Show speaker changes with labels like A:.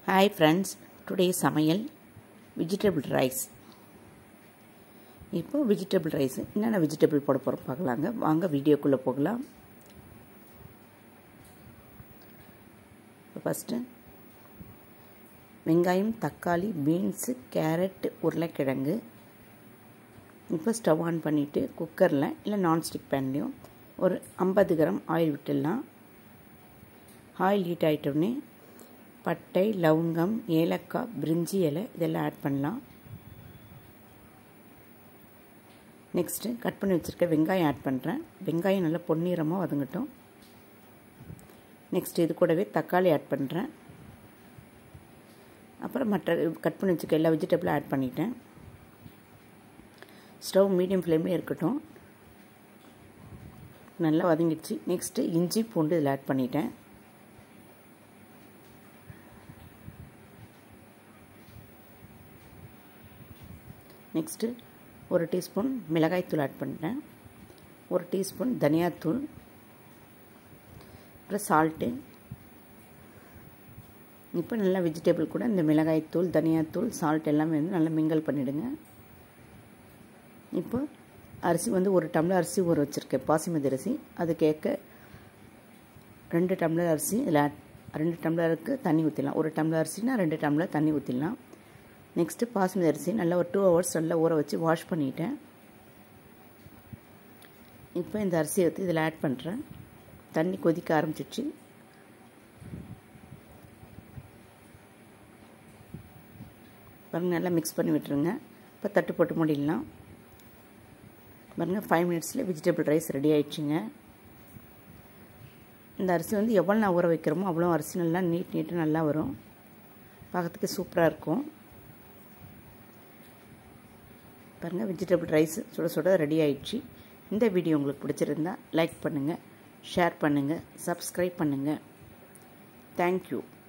A: hi friends today சமையல் vegetable rice இப்போ vegetable rice என்னென்ன வெஜிடபிள் போட போகிறோம் பார்க்கலாங்க வாங்க வீடியோக்குள்ளே போகலாம் ஃபஸ்ட்டு வெங்காயம் தக்காளி பீன்ஸு கேரட் உருளைக்கிழங்கு இப்போ ஸ்டவ் ஆன் பண்ணிவிட்டு குக்கரில் இல்லை நான்ஸ்டிக் பேன்லேயும் ஒரு ஐம்பது கிராம் ஆயில் விட்டுடலாம் ஆயில் ஹீட் ஆகிட்டோடனே பட்டை லவங்கம் ஏலக்காய் பிரிஞ்சி இலை இதெல்லாம் ஆட் பண்ணலாம் நெக்ஸ்ட்டு கட் பண்ணி வச்சுருக்க வெங்காயம் ஆட் பண்ணுறேன் வெங்காயம் நல்லா பொன்னிறமாக வதங்கட்டும் நெக்ஸ்ட் இது கூடவே தக்காளி ஆட் பண்ணுறேன் அப்புறம் மற்ற கட் பண்ணி வச்சுருக்க எல்லா வெஜிடபிளும் ஆட் பண்ணிட்டேன் ஸ்டவ் மீடியம் ஃப்ளேம்லேயே இருக்கட்டும் நல்லா வதங்கிடுச்சு நெக்ஸ்ட்டு இஞ்சி பூண்டு இதில் ஆட் பண்ணிட்டேன் நெக்ஸ்ட்டு ஒரு டீஸ்பூன் மிளகாய்த்தூள் ஆட் பண்ணுறேன் ஒரு டீஸ்பூன் தனியாத்தூள் அப்புறம் சால்ட்டு இப்போ நல்லா வெஜிடபிள் கூட இந்த மிளகாய்த்தூள் தனியாத்தூள் சால்ட் எல்லாமே வந்து நல்லா மிங்கல் பண்ணிவிடுங்க இப்போ அரிசி வந்து ஒரு டம்ளர் அரிசி ஊற வச்சுருக்கேன் பாசிமதி அரிசி அது கேட்க ரெண்டு டம்ளர் அரிசி இதில் ஆட் ரெண்டு டம்ளருக்கு தண்ணி ஊற்றிடலாம் ஒரு டம்ளர் அரிசினா ரெண்டு டம்ளர் தண்ணி ஊற்றிடலாம் நெக்ஸ்ட்டு பாஸ்மதி அரிசி நல்லா ஒரு டூ ஹவர்ஸ் நல்லா ஊற வச்சு வாஷ் பண்ணிட்டேன் இப்போ இந்த அரிசியை எடுத்து இதில் ஆட் பண்ணுறேன் தண்ணி கொதிக்க ஆரம்பிச்சிச்சு பாருங்கள் நல்லா மிக்ஸ் பண்ணி விட்டுருங்க இப்போ தட்டு போட்டு மூடிடலாம் பாருங்கள் ஃபைவ் மினிட்ஸில் வெஜிடபிள் ரைஸ் ரெடி ஆயிடுச்சுங்க இந்த அரிசி வந்து எவ்வளோ நான் ஊற வைக்கிறோமோ அவ்வளோ அரிசி நல்லா நீட் நீட்டாக நல்லா வரும் பார்க்கறதுக்கு சூப்பராக இருக்கும் பாருங்கள் வெஜிடபிள் ரைஸ் சுட சுட ரெடி ஆயிடுச்சு இந்த வீடியோ உங்களுக்கு பிடிச்சிருந்தா லைக் பண்ணுங்கள் ஷேர் பண்ணுங்கள் சப்ஸ்கிரைப் பண்ணுங்கள் தேங்க்யூ